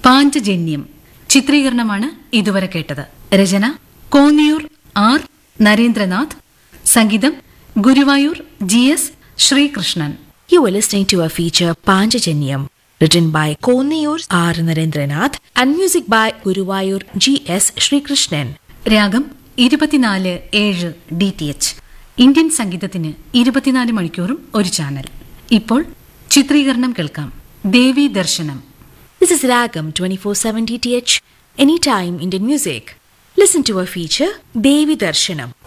പാഞ്ചജന്യം ചിത്രീകരണമാണ് ഇതുവരെ കേട്ടത് രചന കോന്നിയൂർ ആർ നരേന്ദ്രനാഥ് സംഗീതം Guruvayur G S Sreekrishnan You were listening to a feature Panchajanyam, written by Koniyur R. Narendranath and music by Guruvayur G. S. Srikrishnan. രാഗം ഇരുപത്തിനാല് ഏഴ് D T H Indian സംഗീതത്തിന് ഇരുപത്തിനാല് മണിക്കൂറും ഒരു ചാനൽ ഇപ്പോൾ ചിത്രീകരണം കേൾക്കാം ദേവി ദർശനം This is Ragam 24/7 DTH, anytime Indian music. Listen to a feature Devi Darshanam